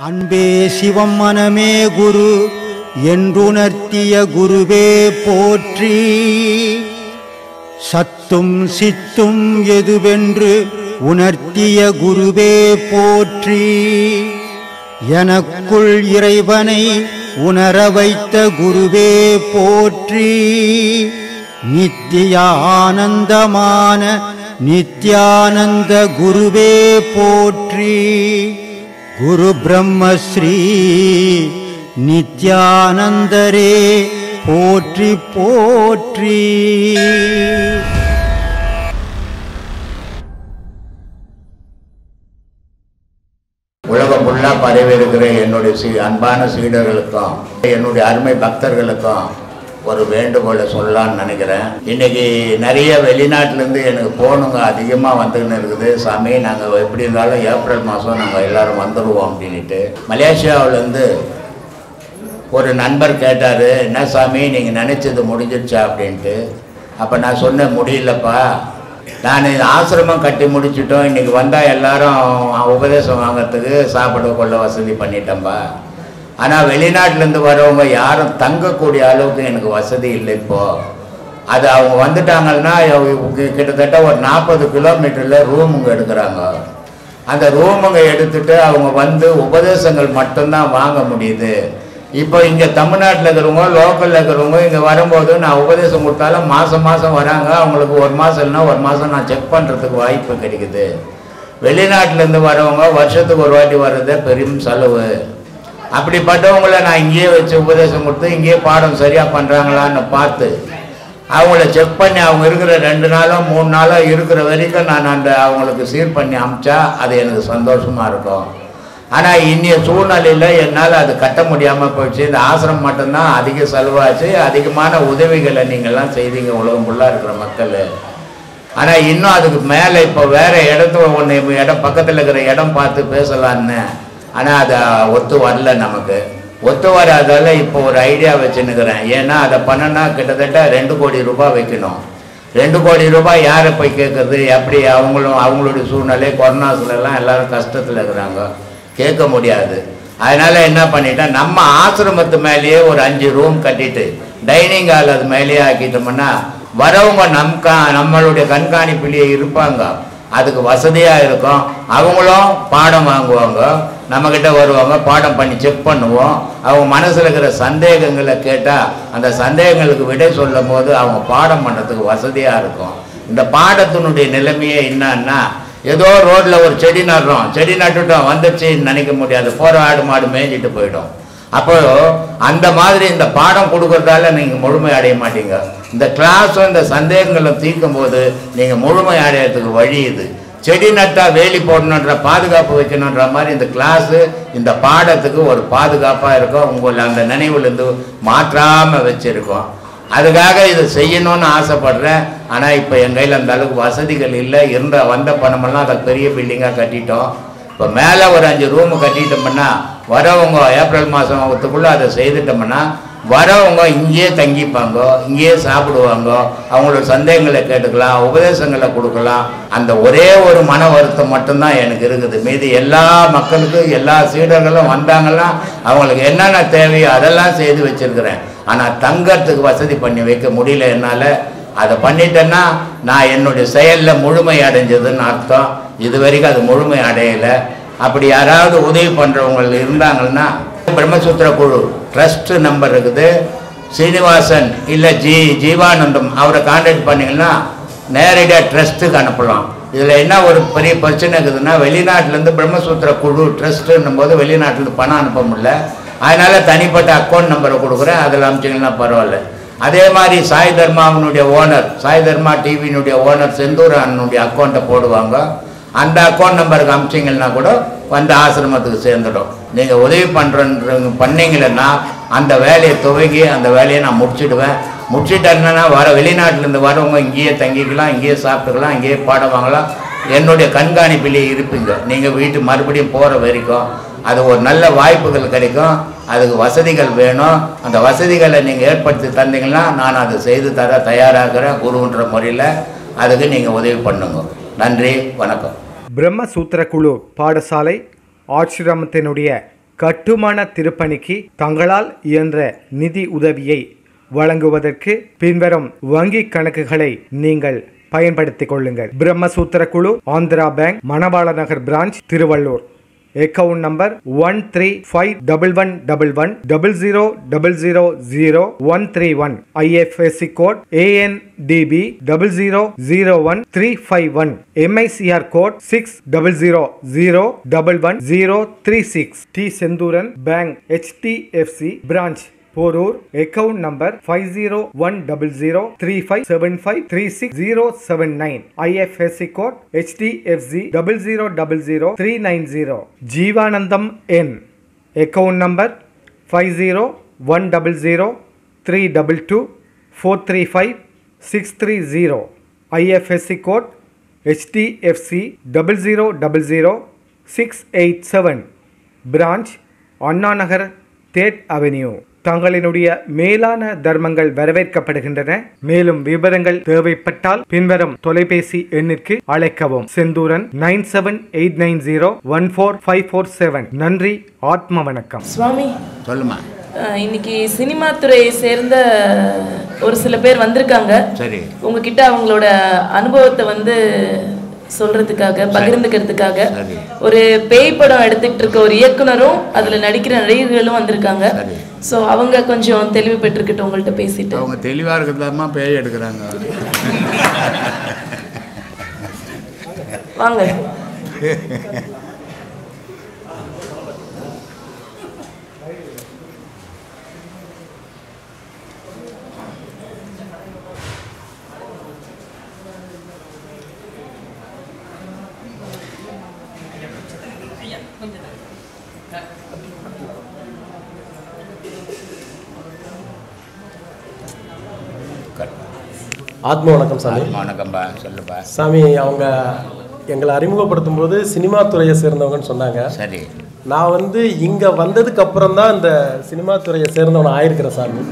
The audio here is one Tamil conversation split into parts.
அன்பே சிவம் மனமே குரு என்றுணர்த்திய குருவே போற்றி சத்தும் சித்தும் எதுவென்று உணர்த்திய குருவே போற்றி எனக்குள் இறைவனை உணர வைத்த குருவே போற்றி நித்திய ஆனந்தமான நித்யானந்த குருவே போற்றி குரு பிரம்மஸ்ரீ நித்யானந்தரே போற்றி போற்றி உலகம் ஃபுல்லாக பரவி இருக்கிற என்னுடைய சீ அன்பான சீடர்களுக்கும் என்னுடைய அருமை பக்தர்களுக்கும் ஒரு வேண்டுகோளை சொல்லலாம்னு நினைக்கிறேன் இன்னைக்கு நிறைய வெளிநாட்டிலேருந்து எனக்கு போகணுங்க அதிகமாக வந்துக்கின்னு இருக்குது சாமி நாங்கள் எப்படி இருந்தாலும் ஏப்ரல் மாதம் நாங்கள் எல்லாரும் வந்துடுவோம் அப்படின்ட்டு மலேசியாவிலேருந்து ஒரு நண்பர் கேட்டார் என்ன சாமி நீங்கள் நினச்சது முடிஞ்சிருச்சா அப்படின்ட்டு அப்போ நான் சொன்னேன் முடியலப்பா நான் ஆசிரமம் கட்டி முடிச்சிட்டோம் இன்றைக்கி வந்தால் எல்லாரும் உபதேசம் வாங்கிறதுக்கு சாப்பிட கொள்ள வசதி பண்ணிட்டேன்பா ஆனால் வெளிநாட்டிலேருந்து வரவங்க யாரும் தங்கக்கூடிய அளவுக்கு எனக்கு வசதி இல்லை இப்போது அது அவங்க வந்துட்டாங்கன்னா இவங்க கிட்டத்தட்ட ஒரு நாற்பது கிலோமீட்டரில் ரூமுங்க எடுக்கிறாங்க அந்த ரூமுங்க எடுத்துட்டு அவங்க வந்து உபதேசங்கள் மட்டும்தான் வாங்க முடியுது இப்போ இங்கே தமிழ்நாட்டில் இருக்கிறவங்க லோக்கலில் இருக்கிறவங்க இங்கே வரும்போது நான் உபதேசம் கொடுத்தாலும் மாதம் மாதம் வராங்க அவங்களுக்கு ஒரு மாதம் இல்லைன்னா ஒரு மாதம் நான் செக் பண்ணுறதுக்கு வாய்ப்பு கிடைக்குது வெளிநாட்டிலேருந்து வரவங்க வருஷத்துக்கு ஒரு வாட்டி வர்றதே பெரும் செலவு அப்படிப்பட்டவங்கள நான் இங்கேயே வச்சு உபதேசம் கொடுத்து இங்கேயே பாடம் சரியாக பண்ணுறாங்களான்னு பார்த்து அவங்கள செக் பண்ணி அவங்க இருக்கிற ரெண்டு நாளோ மூணு நாளோ இருக்கிற வரைக்கும் நான் அந்த அவங்களுக்கு சீர் பண்ணி அமிச்சா அது எனக்கு சந்தோஷமாக இருக்கும் ஆனால் இன்னைய சூழ்நிலையில் என்னால் அது கட்ட முடியாமல் போயிடுச்சு இந்த ஆசிரமம் மட்டும்தான் அதிக செலவாச்சு அதிகமான உதவிகளை நீங்கள்லாம் செய்தீங்க உலகம் ஃபுல்லாக இருக்கிற மக்கள் ஆனால் இன்னும் அதுக்கு மேலே இப்போ வேறு இடத்துல ஒன்று இடம் பக்கத்தில் இருக்கிற இடம் பார்த்து பேசலான்னு ஆனால் அது ஒத்து வரல நமக்கு ஒத்து வராதால இப்போ ஒரு ஐடியா வச்சுன்னுக்கிறேன் ஏன்னா அதை பண்ணனா கிட்டத்தட்ட ரெண்டு கோடி ரூபாய் வைக்கணும் ரெண்டு கோடி ரூபாய் யாரை போய் கேட்குறது எப்படி அவங்களும் அவங்களுடைய சூழ்நிலை கொரோனாஸ்லாம் எல்லாரும் கஷ்டத்தில் இருக்கிறாங்க கேட்க முடியாது அதனால என்ன பண்ணிட்டேன் நம்ம ஆசிரமத்து மேலேயே ஒரு அஞ்சு ரூம் கட்டிட்டு டைனிங் ஹால் அது மேலேயே ஆக்கிட்டோம்னா வரவங்க நம் கா நம்மளுடைய கண்காணிப்பிலேயே இருப்பாங்க அதுக்கு வசதியாக இருக்கும் அவங்களும் பாடம் வாங்குவாங்க நம்மக்கிட்ட வருவாங்க பாடம் பண்ணி செக் பண்ணுவோம் அவங்க மனசில் இருக்கிற சந்தேகங்களை கேட்டால் அந்த சந்தேகங்களுக்கு விடை சொல்லும் போது அவங்க பாடம் பண்ணுறதுக்கு வசதியாக இருக்கும் இந்த பாடத்தினுடைய நிலைமையே என்னன்னா ஏதோ ரோட்டில் ஒரு செடி நடுறோம் செடி நட்டுட்டோம் வந்துச்சுன்னு நினைக்க முடியாது போகிற ஆடு மாடு மேய்ஞ்சிட்டு போயிடும் அப்போ அந்த மாதிரி இந்த பாடம் கொடுக்கறதால நீங்கள் முழுமை அடைய மாட்டீங்க இந்த கிளாஸும் இந்த சந்தேகங்களும் தீர்க்கும் போது நீங்கள் முழுமை அடையிறதுக்கு வழி இது செடி நட்டா வேலி போடணுன்ற பாதுகாப்பு வைக்கணுன்ற மாதிரி இந்த கிளாஸு இந்த பாடத்துக்கு ஒரு பாதுகாப்பாக இருக்கும் உங்களை அந்த நினைவுலேருந்து மாற்றாமல் வச்சுருக்கோம் அதுக்காக இதை செய்யணும்னு ஆசைப்படுறேன் ஆனால் இப்போ என் கையில் அந்த அளவுக்கு வசதிகள் இல்லை இருந்த வந்த பணமெல்லாம் அதை பெரிய பில்டிங்காக கட்டிட்டோம் இப்போ மேலே ஒரு அஞ்சு ரூமு கட்டிட்டோம்னா வரவங்க ஏப்ரல் மாதத்துக்குள்ளே அதை செய்துட்டோம்னா வரவங்க இங்கேயே தங்கிப்பாங்க இங்கேயே சாப்பிடுவாங்க அவங்களோட சந்தேகங்களை கேட்டுக்கலாம் உபதேசங்களை கொடுக்கலாம் அந்த ஒரே ஒரு மன வருத்தம் மட்டும்தான் எனக்கு இருக்குது மீதி எல்லா மக்களுக்கும் எல்லா சீடர்களும் வந்தாங்கன்னா அவங்களுக்கு என்னென்ன தேவையோ அதெல்லாம் செய்து வச்சிருக்கிறேன் ஆனால் தங்கறதுக்கு வசதி பண்ணி வைக்க முடியல என்னால் அதை பண்ணிட்டேன்னா நான் என்னுடைய செயலில் முழுமை அடைஞ்சதுன்னு அர்த்தம் இது வரைக்கும் அது முழுமை அடையலை அப்படி யாராவது உதவி பண்ணுறவங்க இருந்தாங்கன்னா பிரம்மசூத்திர குழு ட்ரஸ்ட் நம்பர் இருக்குது சீனிவாசன் இல்லை ஜி ஜீவானந்தம் அவரை கான்டாக்ட் பண்ணிங்கன்னா நேரடியாக ட்ரஸ்ட்டுக்கு அனுப்பலாம் இதில் என்ன ஒரு பெரிய பிரச்சனை இருக்குதுன்னா வெளிநாட்டிலேருந்து பிரம்மசூத்திர குழு ட்ரஸ்ட்டுன்னும் போது வெளிநாட்டிலேருந்து பணம் அனுப்ப முடியல அதனால் தனிப்பட்ட அக்கௌண்ட் நம்பரை கொடுக்குறேன் அதில் அனுப்பிச்சிங்கன்னா பரவாயில்ல அதே மாதிரி சாய் தர்மாவினுடைய ஓனர் சாய் தர்மா டிவியினுடைய ஓனர் செந்தூர் அண்ணனுடைய அக்கௌண்ட்டை போடுவாங்க அந்த அக்கௌண்ட் நம்பருக்கு அமிச்சிங்கன்னா கூட வந்து ஆசிரமத்துக்கு சேர்ந்துடும் நீங்கள் உதவி பண்ணுற பண்ணீங்கன்னா அந்த வேலையை துவங்கி அந்த வேலையை நான் முடிச்சிடுவேன் முடிச்சிட்டேன்னா வர வெளிநாட்டிலேருந்து வரவங்க இங்கேயே தங்கிக்கலாம் இங்கேயே சாப்பிட்டுக்கலாம் இங்கேயே பாடம் வாங்கலாம் என்னுடைய கண்காணிப்பிலேயே இருப்பீங்க நீங்கள் வீட்டு மறுபடியும் போகிற வரைக்கும் அது ஒரு நல்ல வாய்ப்புகள் கிடைக்கும் அதுக்கு வசதிகள் வேணும் அந்த வசதிகளை நீங்கள் ஏற்படுத்தி தந்தீங்கன்னா நான் அதை செய்து தர தயாராகிறேன் குருன்ற முறையில் அதுக்கு நீங்கள் உதவி பண்ணுங்க நன்றி வணக்கம் பிரம்மசூத்திர குழு பாடசாலை ஆசிரமத்தினுடைய கட்டுமான திருப்பணிக்கு தங்களால் இயன்ற நிதி உதவியை வழங்குவதற்கு பின்வரும் வங்கி கணக்குகளை நீங்கள் பயன்படுத்திக் கொள்ளுங்கள் பிரம்மசூத்திர குழு Andhra bank Manavala Nagar branch Tiruvallur account number one three five double one double one double zero double zero zero one three one IFSC code A N D B double zero zero one three five one MICR code six double zero zero double one zero three six T Senthuran bank HDFC branch Porur account number five zero one double zero three five seven five three six zero seven nine IFSC code HDFC double zero double zero three nine zero Jeevanandham என் account number five zero one double zero three double two four three five six three zero IFSC code HDFC double zero double zero six eight seven branch Anna Nagar தேட் அவென்யூ தங்களினுடைய மேலான தர்மங்கள் வரவேற்கப்படுகின்றன மேலும் விவரங்கள் தேவைப்பட்டால் பின்வரும் தொலைபேசி எண்ணிற்கு அழைக்கவும் Senthuran nine seven eight nine zero one four five four seven நன்றி ஆத்ம வணக்கம் சுவாமி சொல்லுமா அஹ், இன்னைக்கு சினிமா துறையை சேர்ந்த ஒரு சில பேர் வந்திருக்காங்க சரி உங்ககிட்ட அவங்களோட அனுபவத்தை வந்து சொல்றதுக்காக பகிர்ந்துக்கிறதுக்காக சரி. ஒரு பேய் படம் எடுத்துக்கிட்டு இருக்க ஒரு இயக்குனரும் அதுல நடிக்கிற நடிகர்களும் வந்திருக்காங்க சரி. ஸோ அவங்க கொஞ்சம் தெளிவு பெற்றுக்கிட்டு உங்கள்கிட்ட பேசிட்டு அவங்க தெளிவாக இருக்கிறதாம்மா பேய் எடுக்கிறாங்க வாங்க ஆத்ம வணக்கம் சாமி வணக்கம்பா சொல்லுப்பா சாமி அவங்க எங்களை அறிமுகப்படுத்தும் போது சினிமா துறையை சேர்ந்தவங்கன்னு சொன்னாங்க சரி நான் வந்து இங்கே வந்ததுக்கு அப்புறம் தான் இந்த சினிமா துறையை சேர்ந்தவன் ஆயிருக்கிறேன் சாமி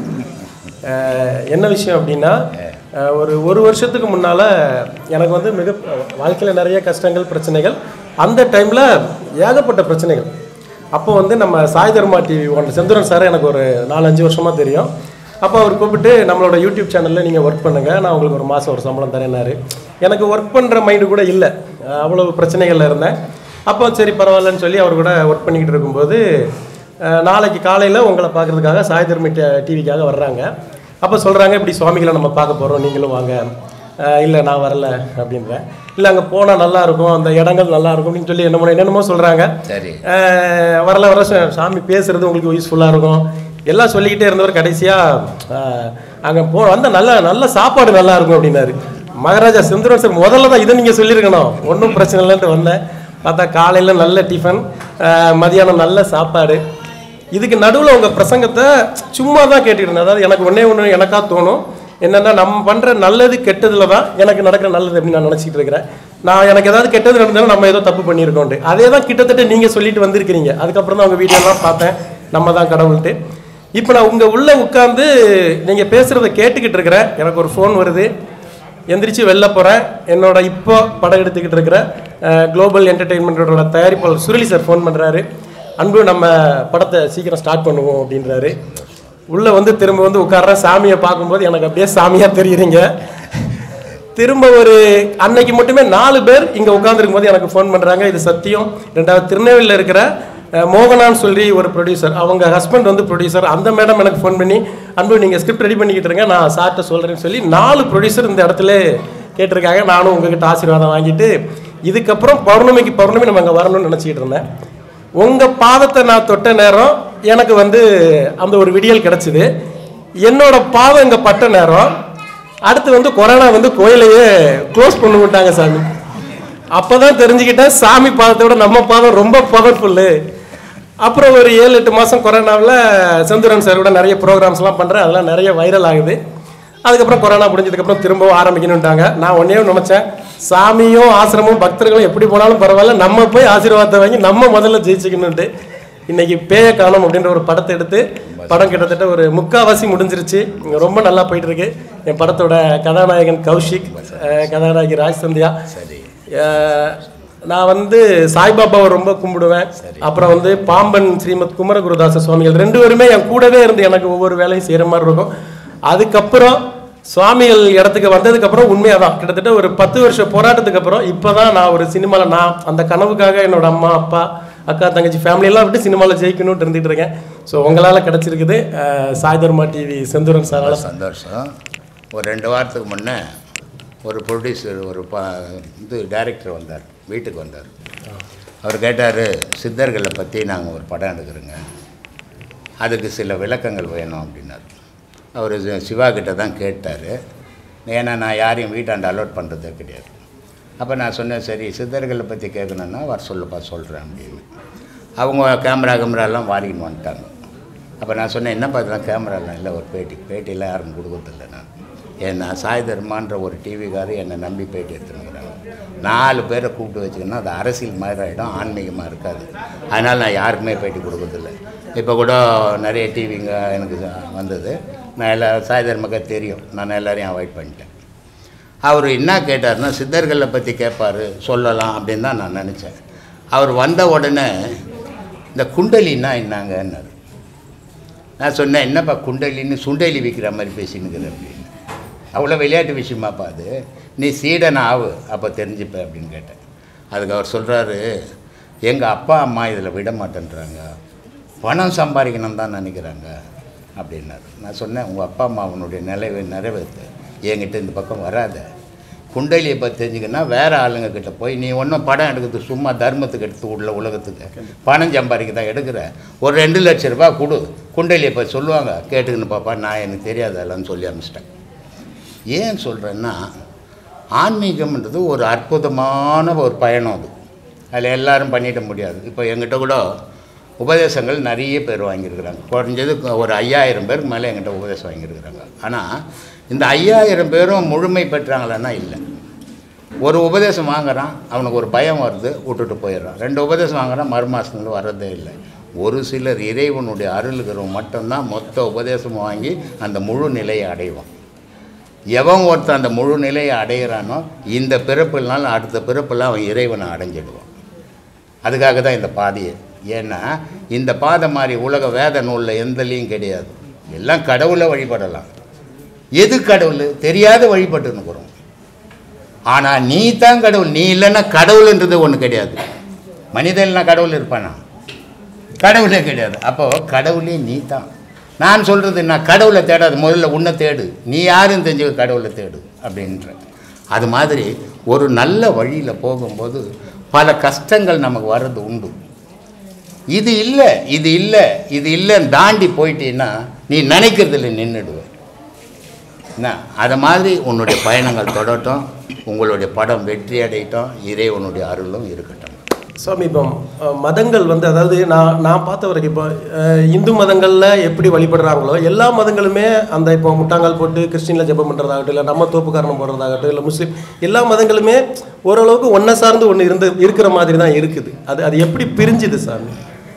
அஹ், என்ன விஷயம் அப்படின்னா அஹ், ஒரு ஒரு வருஷத்துக்கு முன்னால் எனக்கு வந்து மிக வாழ்க்கையில் நிறைய கஷ்டங்கள் பிரச்சனைகள் அந்த டைமில் ஏகப்பட்ட பிரச்சனைகள் அப்போ வந்து நம்ம சாய் தர்மா டிவி ஒன்று செந்துரன் சார் எனக்கு ஒரு நாலஞ்சு வருஷமாக தெரியும் அப்போ அவர் கூப்பிட்டு நம்மளோட யூடியூப் சேனலில் நீங்கள் ஒர்க் பண்ணுங்கள் நான் உங்களுக்கு ஒரு மாதம் ஒரு சம்பளம் தரேன்னாரு எனக்கு ஒர்க் பண்ணுற மைண்டு கூட இல்லை அவ்வளவு பிரச்சனைகளில் இருந்தேன் அப்போ சரி பரவாயில்லன்னு சொல்லி அவர் கூட ஒர்க் பண்ணிக்கிட்டு இருக்கும்போது அஹ், நாளைக்கு காலையில் உங்களை பார்க்குறதுக்காக சாய் தர்மி டிவிக்காக வர்றாங்க அப்போ சொல்கிறாங்க இப்படி சுவாமிகளை நம்ம பார்க்க போகிறோம் நீங்களும் வாங்க இல்லை நான் வரல அப்படின்றேன் இல்லை அங்கே போனால் நல்லா இருக்கும் அந்த இடங்கள் நல்லா இருக்கும் அப்படின்னு சொல்லி என்னமோ என்னென்னமோ சொல்கிறாங்க சரி அஹ் வரல வர சா- சாமி பேசுறது உங்களுக்கு யூஸ்ஃபுல்லாக இருக்கும் எல்லாம் சொல்லிக்கிட்டே இருந்தவர் கடைசியாக அங்கே போ வந்த நல்ல நல்ல சாப்பாடு நல்லா இருக்கும் அப்படின்னாரு மகாராஜா செந்துரன் சார் முதல்ல தான் இதை நீங்கள் சொல்லியிருக்கணும் ஒன்றும் பிரச்சனை இல்லைன்ட்டு வந்தேன் பார்த்தா காலையில் நல்ல டிஃபன் அஹ் மதியானம் நல்ல சாப்பாடு இதுக்கு நடுவில் உங்கள் பிரசங்கத்தை சும்மா தான் கேட்டுட்டு இருந்தேன் அதாவது எனக்கு ஒன்றே ஒன்று எனக்கா தோணும் என்னென்னா நம்ம பண்ணுற நல்லது கெட்டதுல தான் எனக்கு நடக்கிற நல்லது அப்படின்னு நான் நினச்சிட்டு இருக்கிறேன் நான் எனக்கு ஏதாவது கெட்டது நடந்தாலும் நம்ம ஏதோ தப்பு பண்ணியிருக்கோன்ட்டு அதே தான் கிட்டத்தட்ட நீங்கள் சொல்லிட்டு வந்திருக்கிறீங்க அதுக்கப்புறம் தான் உங்கள் வீடியோலாம் பார்த்தேன் நம்ம தான் கடவுள்ட்டு இப்போ நான் உங்கள் உள்ளே உட்காந்து நீங்கள் பேசுகிறத கேட்டுக்கிட்டு இருக்கிறேன் எனக்கு ஒரு ஃபோன் வருது எந்திரிச்சு வெளில போகிறேன் என்னோட இப்போ படம் எடுத்துக்கிட்டு இருக்கிற குளோபல் என்டர்டெயின்மெண்ட்டோட தயாரிப்பாளர் சுரளி சார் ஃபோன் பண்ணுறாரு அன்பு நம்ம படத்தை சீக்கிரம் ஸ்டார்ட் பண்ணுவோம் அப்படின்றாரு உள்ளே வந்து திரும்ப வந்து உட்கார்றேன் சாமியை பார்க்கும்போது எனக்கு அப்படியே சாமியாக தெரியுறீங்க திரும்ப ஒரு அன்னைக்கு மட்டுமே நாலு பேர் இங்கே உட்காந்துருக்கும் போது எனக்கு ஃபோன் பண்ணுறாங்க இது சத்தியம் ரெண்டாவது திருநெல்வேலியில் இருக்கிற அஹ், மோகனான்னு சொல்லி ஒரு ப்ரொடியூசர் அவங்க ஹஸ்பண்ட் வந்து ப்ரொடியூசர் அந்த மேடம் எனக்கு ஃபோன் பண்ணி அன்பு நீங்கள் ஸ்கிரிப்ட் ரெடி பண்ணிக்கிட்டு இருங்க நான் சார்ட்ட சொல்கிறேன்னு சொல்லி நாலு ப்ரொடியூசர் இந்த இடத்துல கேட்டிருக்காங்க நானும் உங்ககிட்ட ஆசீர்வாதம் வாங்கிட்டு இதுக்கப்புறம் பௌர்ணமிக்கு பௌர்ணமி நம்ம அங்கே வரணும்னு நினச்சிக்கிட்டு இருந்தேன் உங்கள் பாதத்தை நான் தொட்ட நேரம் எனக்கு வந்து அந்த ஒரு விடியல் கிடச்சிது என்னோட பாதம் இங்கே பட்ட நேரம் அடுத்து வந்து கொரோனா வந்து கோயிலையே க்ளோஸ் பண்ணி விட்டாங்க சாமி அப்பதான் தெரிஞ்சுக்கிட்டேன் சாமி பாதத்தை விட நம்ம பாதம் ரொம்ப பவர்ஃபுல்லு அப்புறம் ஒரு ஏழு எட்டு மாதம் கொரோனாவில் செந்துரன் சார் கூட நிறைய ப்ரோக்ராம்ஸ்லாம் பண்ணுறேன் அதெல்லாம் நிறைய வைரல் ஆகுது அதுக்கப்புறம் கொரோனா முடிஞ்சதுக்கப்புறம் திரும்பவும் ஆரம்பிக்கணுன்ட்டாங்க நான் ஒன்றே நினச்சேன் சாமியும் ஆசிரமும் பக்தர்களும் எப்படி போனாலும் பரவாயில்ல நம்ம போய் ஆசீர்வாதத்தை வாங்கி நம்ம முதல்ல ஜெயிச்சுக்கணுன்ட்டு இன்னைக்கு பேய காணும் அப்படின்ற ஒரு படத்தை எடுத்து படம் கிட்டத்தட்ட ஒரு முக்காவாசி முடிஞ்சிருச்சு இங்க ரொம்ப நல்லா போயிட்டு இருக்கு என் படத்தோட கதாநாயகன் கௌஷிக் அஹ் கதாநாயகி ராஜ் சந்தியா சரி அஹ் நான் வந்து சாய்பாபாவை ரொம்ப கும்பிடுவேன் அப்புறம் வந்து பாம்பன் ஸ்ரீமத் குமரகுருதாச சுவாமிகள் ரெண்டு பேருமே என் கூடவே இருந்து எனக்கு ஒவ்வொரு வேலையும் செய்கிற மாதிரி இருக்கும் அதுக்கப்புறம் சுவாமிகள் இடத்துக்கு வந்ததுக்கு அப்புறம் உண்மையாக கிட்டத்தட்ட ஒரு பத்து வருஷம் போராட்டத்துக்கு அப்புறம் இப்போதான் நான் ஒரு சினிமாவில் நான் அந்த கனவுக்காக என்னோட அம்மா அப்பா அக்கா தங்கச்சி family எல்லாம் விட்டு சினிமாவில் ஜெயிக்கணும்னு இருந்துட்டு இருக்கேன் ஸோ உங்களால் கிடச்சிருக்குது அஹ், சாய் தர்மா டிவி செந்தூரன் சாரால சந்தோஷம் ஒரு ரெண்டு வாரத்துக்கு முன்னே ஒரு ப்ரொடியூசர் ஒரு பா இது டைரக்டர் வந்தார் வீட்டுக்கு வந்தார் அவர் கேட்டார் சித்தர்களை பற்றி நாங்கள் ஒரு படம் எடுக்கிறோங்க அதுக்கு சில விளக்கங்கள் வேணும் அப்படின்னாரு அவர் சிவா கிட்ட தான் கேட்டார் ஏன்னா நான் யாரையும் வீட்டாண்ட அலோட் பண்ணுறதே கிடையாது அப்போ நான் சொன்னேன் சரி சித்தர்களை பற்றி கேட்கணுன்னா வர சொல்லுப்பா சொல்கிறேன் அப்படின்னு அவங்க கேமரா கேமராலாம் வாரிக்கின்னு வந்துட்டாங்க அப்போ நான் சொன்னேன் என்னப்பா இதெல்லாம் கேமராலாம் இல்லை ஒரு பேட்டி பேட்டியெல்லாம் யாரும் கொடுக்கறதில்ல நான் ஏன்னா சாய் தர்மான்ற ஒரு டிவிக்காரர் என்னை நம்பி பேட்டி எடுத்துனுங்கிறாங்க நாலு பேரை கூப்பிட்டு வச்சுக்கன்னா அது அரசியல் மாதிரி ஆகிடும் ஆன்மீகமாக இருக்காது அதனால் நான் யாருக்குமே பேட்டி கொடுக்கறதில்ல இப்போ கூட நிறைய டிவிங்க எனக்கு வந்தது நான் எல்லா சாய் தர்மக்கா தெரியும் நான் எல்லாரையும் அவாய்ட் பண்ணிட்டேன் அவர் என்ன கேட்டார்னா சித்தர்களை பற்றி கேட்பார் சொல்லலாம் அப்படின்னு தான் நான் நினச்சேன் அவர் வந்த உடனே இந்த குண்டலின்னா என்னங்கன்னாரு நான் சொன்னேன் என்னப்பா குண்டலின்னு சுண்டலி விற்கிற மாதிரி பேசினுக்குது அப்படின்னு அவ்வளோ விளையாட்டு விஷயமாப்பா அது நீ சீடன் ஆவு அப்போ தெரிஞ்சுப்ப அப்படின்னு கேட்டேன் அதுக்கு அவர் சொல்கிறாரு எங்கள் அப்பா அம்மா இதில் விட மாட்டேன்றாங்க பணம் சம்பாதிக்கணும் தான் நினைக்கிறாங்க அப்படின்னாரு நான் சொன்னேன் உங்கள் அப்பா அம்மா அவனுடைய நிலைவை நிறைவேற்று என்கிட்ட இந்த பக்கம் வராத குண்டலியை பற்றி தெரிஞ்சுக்கன்னா வேறு ஆளுங்க கிட்ட போய் நீ ஒன்றும் படம் எடுக்கிறது சும்மா தர்மத்துக்கு எடுத்து உள்ள உலகத்துக்கு பணம் சம்பாதிக்க தான் எடுக்கிற ஒரு ரெண்டு லட்ச ரூபாய் கொடு குண்டலியை பற்றி சொல்லுவாங்க கேட்டுக்கின்னு பாப்பா நான் எனக்கு தெரியாது அதெல்லாம் சொல்லி அனுப்பிச்சிட்டேன் ஏன் சொல்கிறேன்னா ஆன்மீகம்ன்றது ஒரு அற்புதமான ஒரு பயணம் அது அதில் எல்லாரும் பண்ணிட முடியாது இப்போ எங்கிட்ட கூட உபதேசங்கள் நிறைய பேர் வாங்கியிருக்கிறாங்க குறைஞ்சது ஒரு ஐயாயிரம் பேருக்கு மேலே எங்கிட்ட உபதேசம் வாங்கியிருக்கிறாங்க ஆனால் இந்த ஐயாயிரம் பேரும் முழுமை பெற்றாங்களான்னா இல்லை ஒரு உபதேசம் வாங்குறான் அவனுக்கு ஒரு பயம் வருது விட்டுட்டு போயிடுறான் ரெண்டு உபதேசம் வாங்குறான் மறு மாதத்துல வர்றதே இல்லை ஒரு சிலர் இறைவனுடைய அருளுகிறவன் மட்டும்தான் மொத்த உபதேசம் வாங்கி அந்த முழு நிலையை அடைவான் எவன் ஒருத்தன் அந்த முழு நிலையை அடையிறானோ இந்த பிறப்புனாலும் அடுத்த பிறப்பில் அவன் இறைவனை அடைஞ்சிடுவான் அதுக்காக தான் இந்த பாதையே ஏன்னா இந்த பாதை மாதிரி உலக வேத நூலில் எந்தலையும் கிடையாது எல்லாம் கடவுளை வழிபடலாம் எது கடவுள் தெரியாத வழிபட்டுன்னுக்குறோம் ஆனால் நீ தான் கடவுள் நீ இல்லைன்னா கடவுள்ன்றது ஒன்று கிடையாது மனிதன்னா கடவுள் இருப்பானா கடவுளே கிடையாது அப்போது கடவுளே நீ தான் நான் சொல்கிறது நான் கடவுளை தேடாது முதல்ல உன்னை தேடு நீ யாரும் தெரிஞ்சு கடவுளை தேடு அப்படின்ற அது மாதிரி ஒரு நல்ல வழியில் போகும்போது பல கஷ்டங்கள் நமக்கு வர்றது உண்டு இது இல்லை இது இல்லை இது இல்லைன்னு தாண்டி போயிட்டீன்னா நீ நினைக்கிறதுல நின்றுடுவ என்ன அதை மாதிரி உன்னுடைய பயணங்கள் தொடரட்டும் உங்களுடைய படம் வெற்றி அடையட்டும் இறைவனுடைய அருளும் இருக்கட்டும் சுவாமி இப்போ அஹ், மதங்கள் வந்து அதாவது நான் நான் பார்த்த வரைக்கும் இப்போ அஹ், இந்து மதங்களில் எப்படி வழிபடுறாங்களோ எல்லா மதங்களுமே அந்த இப்போ முட்டாங்கால் போட்டு கிறிஸ்டினில் ஜெபம் பண்ணுறதாகட்டும் இல்லை நம்ம தோப்புக்காரணம் போடுறதாகட்டும் இல்லை முஸ்லீம் எல்லா மதங்களுமே ஓரளவுக்கு ஒன்றை சார்ந்து ஒன்று இருந்து இருக்கிற மாதிரி தான் இருக்குது அது அது எப்படி பிரிஞ்சுது சாமி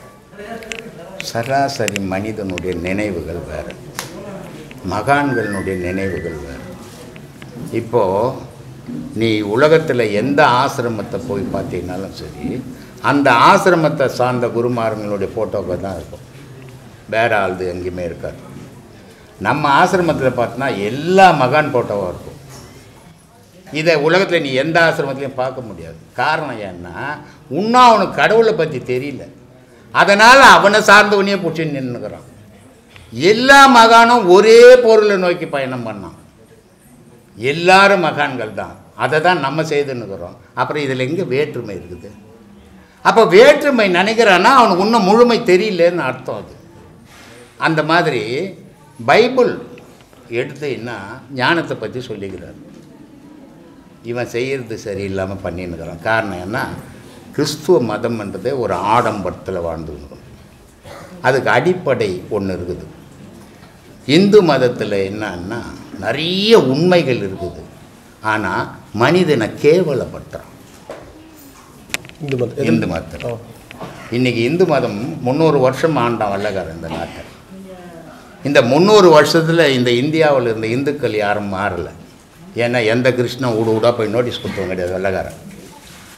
சராசரி மனிதனுடைய நினைவுகள் வேறு மகான்களினுடைய நினைவுகள் வேறு இப்போது நீ உலகத்தில் எந்த ஆசிரமத்தை போய் பார்த்தீங்கனாலும் சரி அந்த ஆசிரமத்தை சார்ந்த குருமார்களுடைய ஃபோட்டோக்கள் தான் இருக்கும் வேற ஆள்து எங்கேயுமே இருக்காது நம்ம ஆசிரமத்தில் பார்த்தோன்னா எல்லா மகான் ஃபோட்டோவும் இருக்கும் இதை உலகத்தில் நீ எந்த ஆசிரமத்திலையும் பார்க்க முடியாது காரணம் ஏன்னா இன்னும் அவனுக்கு கடவுளை பற்றி தெரியல அதனால் அவனை சார்ந்தவனையே பிடிச்சி நின்றுக்கிறான் எல்லா மகானும் ஒரே பொருளை நோக்கி பயணம் பண்ணான் எல்லாரும் மகான்கள் தான் அதை தான் நம்ம செய்துன்னுக்கிறோம் அப்புறம் இதில் எங்கே வேற்றுமை இருக்குது அப்போ வேற்றுமை நினைக்கிறான்னா அவனுக்கு இன்னும் முழுமை தெரியலன்னு அர்த்தம் அது அந்த மாதிரி பைபிள் எடுத்தீங்கன்னா ஞானத்தை பற்றி சொல்லிக்கிறார் இவன் செய்கிறது சரியில்லாமல் பண்ணின்னுக்கிறான் காரணம் என்ன கிறிஸ்துவ மதம்ன்றதே ஒரு ஆடம்பரத்தில் வாழ்ந்துருக்கணும் அதுக்கு அடிப்படை ஒன்று இருக்குது இந்து மதத்தில் என்னன்னா நிறைய உண்மைகள் இருக்குது ஆனால் மனிதனை கேவலப்படுத்துறான் இந்து மதம் இந்து மதத்தில் இன்னைக்கு இந்து மதம் முந்நூறு வருஷம் ஆண்டான் வல்லகாரன் இந்த நாட்டை இந்த முந்நூறு வருஷத்தில் இந்த இந்தியாவில் இருந்த இந்துக்கள் யாரும் மாறலை ஏன்னா எந்த கிருஷ்ணன் ஊடு ஊடாக போய் நோட்டீஸ் கொடுத்தவங்க கிடையாது வெள்ளக்காரன்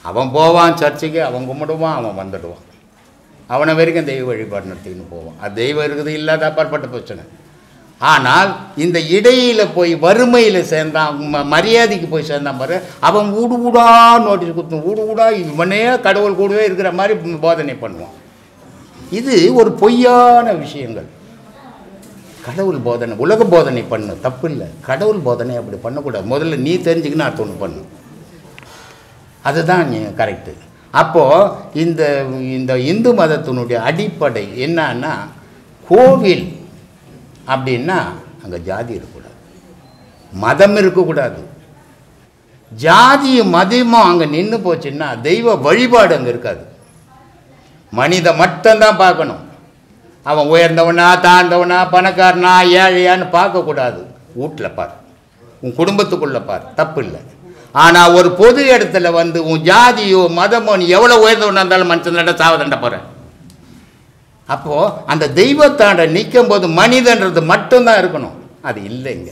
அவன் போவான் சர்ச்சுக்கு அவன் கும்பிடுவான் அவன் வந்துடுவான் அவனை வரைக்கும் தெய்வ வழிபாடு நடத்திக்கின்னு போவான் அது தெய்வம் இருக்குது இல்லாத அப்பாற்பட்ட பிரச்சனை ஆனால் இந்த இடையில போய் வறுமையில் சேர்ந்தான் ம- மரியாதைக்கு போய் சேர்ந்தான் பாரு அவன் ஊடு ஊடா நோட்டீஸ் கொடுத்து ஊடு ஊடா இவனே கடவுள் கூடவே இருக்கிற மாதிரி போதனை பண்ணுவான் இது ஒரு பொய்யான விஷயங்கள் கடவுள் போதனை உலக போதனை பண்ணு தப்பு இல்லை கடவுள் போதனை அப்படி பண்ணக்கூடாது முதல்ல நீ தெரிஞ்சுக்கின்னு அடுத்த ஒன்று பண்ணு அதுதான் கரெக்டு அப்போது இந்த இந்த இந்து மதத்தினுடைய அடிப்படை என்னன்னா கோவில் அப்படின்னா அங்கே ஜாதி இருக்கக்கூடாது மதம் இருக்கக்கூடாது ஜாதியும் மதமும் அங்கே நின்று போச்சுன்னா தெய்வ வழிபாடு அங்கே இருக்காது மனித மட்டும்தான் பார்க்கணும் அவன் உயர்ந்தவனா தாழ்ந்தவனா பணக்காரனா ஏழையான்னு பார்க்கக்கூடாது வீட்டில் பார் உன் குடும்பத்துக்குள்ளே பார் தப்பு இல்லை ஆனால் ஒரு பொது இடத்துல வந்து உன் ஜாதியோ மதமோ நீ எவ்வளோ உயர்ந்தவனா இருந்தாலும் மனுஷன் தண்டை சாவதண்ட போகிற அப்போது அந்த தெய்வத்தாண்ட நிற்கும் போது மனிதன்றது மட்டும்தான் இருக்கணும் அது இல்லைங்க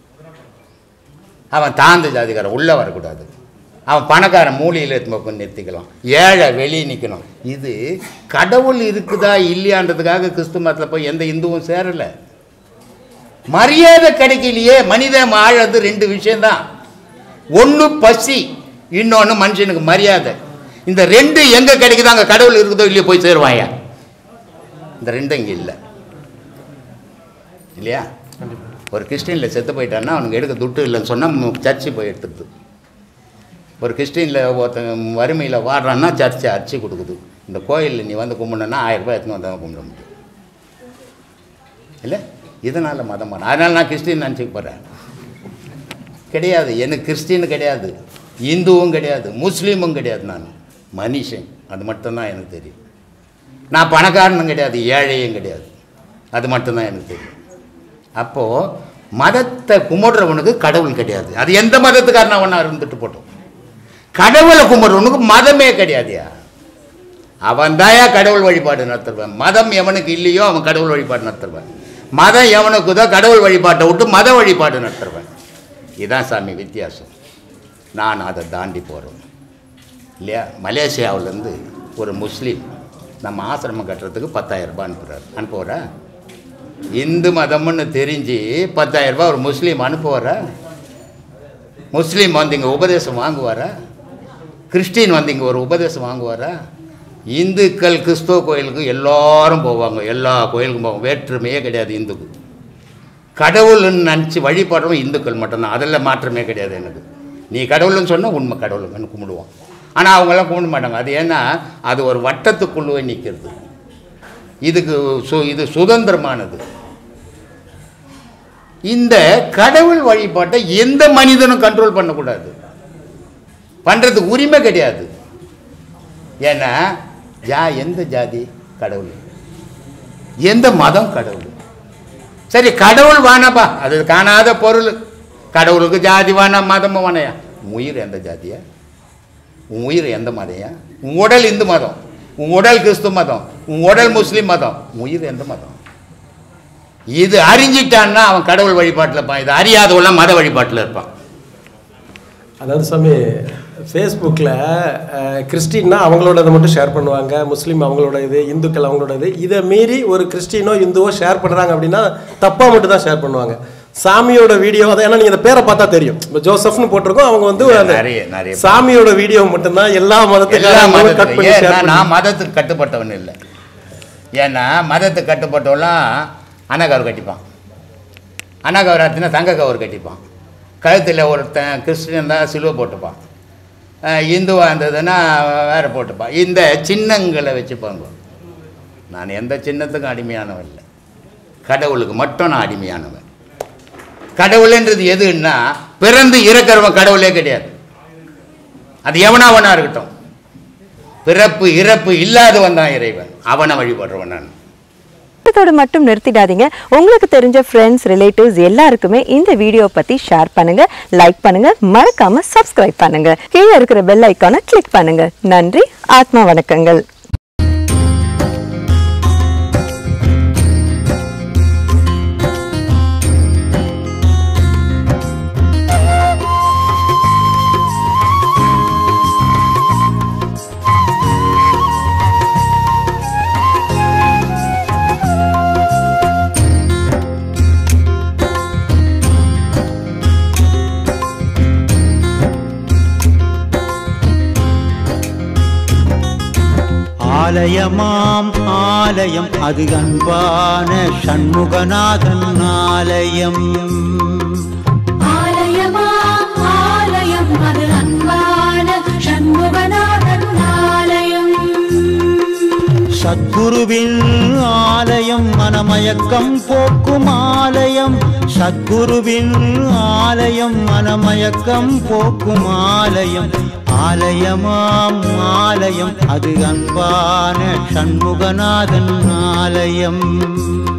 அவன் தாழ்ந்த ஜாதிக்காரன் உள்ளே வரக்கூடாது அவன் பணக்காரன் மூலையில் எடுத்து போய் நிறுத்திக்கலாம் ஏழை வெளியே நிற்கணும் இது கடவுள் இருக்குதா இல்லையான்றதுக்காக கிறிஸ்து மதத்தில் போய் எந்த இந்துவும் சேரலை மரியாதை கிடைக்கலையே மனிதன் ஆழது ரெண்டு விஷயம்தான் ஒன்று பசி இன்னொன்று மனுஷனுக்கு மரியாதை இந்த ரெண்டு எங்கே கிடைக்குதோ அங்கே கடவுள் இருக்குதோ இல்லையோ போய் சேருவாயா இந்த ரெண்டும் இங்கே இல்லை இல்லையா ஒரு கிறிஸ்டினில் செத்து போயிட்டான்னா அவனுக்கு எடுக்க துட்டு இல்லைன்னு சொன்னால் சர்ச்சு போய் எடுத்துடுது ஒரு கிறிஸ்டினில் ஒருத்தன் வறுமையில் வாடுறான்னா சர்ச்சை அரிசி கொடுக்குது இந்த கோயிலில் நீ வந்து கும்பிடணுன்னா ஆயிரம் ரூபாய் எடுத்துன்னு வந்தால் கும்பிட முடியும் இல்லை இதனால் மதம் மாறும் அதனால் நான் கிறிஸ்டின் நினச்சிக்க போகிறேன் கிடையாது எனக்கு கிறிஸ்டின் கிடையாது இந்துவும் கிடையாது முஸ்லீமும் கிடையாது நான் மனுஷன் அது மட்டும்தான் எனக்கு தெரியும் நான் பணக்காரனும் கிடையாது ஏழையும் கிடையாது அது மட்டும்தான் எனக்கு தெரியும் அப்போது மதத்தை கும்பிடுறவனுக்கு கடவுள் கிடையாது அது எந்த மதத்துக்காரனா ஒன்றா இருந்துட்டு போட்டோம் கடவுளை கும்பிடுறவனுக்கு மதமே கிடையாதுயா அவன் தாயா கடவுள் வழிபாடு நடத்துருவேன் மதம் எவனுக்கு இல்லையோ அவன் கடவுள் வழிபாடு நடத்துருவேன் மதம் எவனுக்கு தான் கடவுள் வழிபாட்டை விட்டு மத வழிபாடு நடத்துருவேன் இதான் சாமி வித்தியாசம் நான் அதை தாண்டி போகிறேன் இல்லையா மலேசியாவிலேருந்து ஒரு முஸ்லீம் நம்ம ஆசிரமம் கட்டுறதுக்கு பத்தாயிரம் ரூபாய் அனுப்புகிறார் அனுப்புவாரா இந்து மதம்னு தெரிஞ்சு பத்தாயிரம் ரூபாய் ஒரு முஸ்லீம் அனுப்புவாரா முஸ்லீம் வந்து இங்கே உபதேசம் வாங்குவாரா கிறிஸ்டின் வந்து இங்கே ஒரு உபதேசம் வாங்குவாரா இந்துக்கள் கிறிஸ்துவ கோயிலுக்கு எல்லாரும் போவாங்க எல்லா கோயிலுக்கும் போவாங்க வேற்றுமையே கிடையாது இந்துக்கு கடவுள்னு நினச்சி வழிபடுறவன் இந்துக்கள் மட்டும்தான் அதில் மாற்றமே கிடையாது எனக்கு நீ கடவுள்னு சொன்னால் உண்மை கடவுளுங்கன்னு கும்பிடுவான் ஆனால் அவங்கெல்லாம் கும்பிட மாட்டாங்க அது ஏன்னா அது ஒரு வட்டத்துக்குள்ளே நிற்கிறது இதுக்கு சு இது சுதந்திரமானது இந்த கடவுள் வழிபாட்டை எந்த மனிதனும் கண்ட்ரோல் பண்ணக்கூடாது பண்ணுறதுக்கு உரிமை கிடையாது ஏன்னா ஜா எந்த ஜாதி கடவுள் எந்த மதம் கடவுள் சரி கடவுள் வானப்பா அது காணாத பொருள் கடவுளுக்கு ஜாதி வேணாம் மதமும் வேணையா உன் உயிர் எந்த ஜாதியா உன் உயிர் எந்த மதையா உன் உடல் இந்து மதம் உன் உடல் கிறிஸ்து மதம் உன் உடல் முஸ்லீம் மதம் உன் உயிர் எந்த மதம் இது அறிஞ்சிட்டான்னா அவன் கடவுள் வழிபாட்டில் இருப்பான் இது அறியாதவெல்லாம் மத வழிபாட்டில் இருப்பான் அதாவது சாமி ஃபேஸ்புக்கில் கிறிஸ்டின்னா அவங்களோட மட்டும் ஷேர் பண்ணுவாங்க முஸ்லீம் அவங்களோட இது இந்துக்கள் அவங்களோட இது இதை மீறி ஒரு கிறிஸ்டினோ இந்துவோ ஷேர் பண்ணுறாங்க அப்படின்னா தப்பாக மட்டும் தான் ஷேர் பண்ணுவாங்க சாமியோட வீடியோ அதை ஏன்னா நீங்கள் இந்த பேரை பார்த்தா தெரியும் இப்போ ஜோசப்னு போட்டிருக்கோம் அவங்க வந்து அந்த நிறைய நிறைய சாமியோட வீடியோ மட்டும்தான் எல்லா எல்லா மதத்துக்காரும் கட் பண்ணி மதத்துக்கும் ஷேர் ஏன்னா நான் மதத்துக்கு கட்டுப்பட்டவன் இல்லை ஏன்னா மதத்துக்கு கட்டுப்பட்டவெல்லாம் அன்னகவர் கட்டிப்பான் அன்னகவர் ஆச்சுன்னா தங்க கவர் கட்டிப்பான் கழுத்தில் ஒருத்தன் கிறிஸ்டின் தான் சிலுவை போட்டுப்பான் அஹ் இந்துவாக இருந்ததுன்னா வேற போட்டுப்பான் இந்த சின்னங்களை வச்சுப்பாங்க நான் எந்த சின்னத்துக்கும் அடிமையானவன் இல்லை கடவுளுக்கு மட்டும் நான் அடிமையானவன் கடவுள்ன்றது எதுன்னா பிறந்து இறக்கிறவன் கடவுளே கிடையாது அது எவனாவனா இருக்கட்டும் பிறப்பு இறப்பு இல்லாதவன் தான் இறைவன் அவனை வழிபடுறவன் நான் இதோட மட்டும் நிறுத்திடாதீங்க உங்களுக்கு தெரிஞ்ச ஃப்ரெண்ட்ஸ் ரிலேட்டிவ்ஸ் எல்லாருக்குமே இந்த வீடியோ பத்தி ஷேர் பண்ணுங்க லைக் பண்ணுங்க மறக்காம சப்ஸ்கிரைப் பண்ணுங்க கீழே இருக்கிற பெல் ஐக்கானை கிளிக் பண்ணுங்க நன்றி ஆத்மா வணக்கங்கள் ஆலயமாம் ஆலயம் அது அன்பான சண்முகநாதன் ஆலயம் ஆலயமா ஆலயம் அது அன்பான சண்முகநாதன் ஆலயம் சத்குருவின் ஆலயம் மனமயக்கம் போக்கும் ஆலயம் சத்குருவின் ஆலயம் மனமயக்கம் போக்கும் ஆலயம் ஆலயமாம் ஆலயம் அது அன்பான சண்முகநாதன் ஆலயம்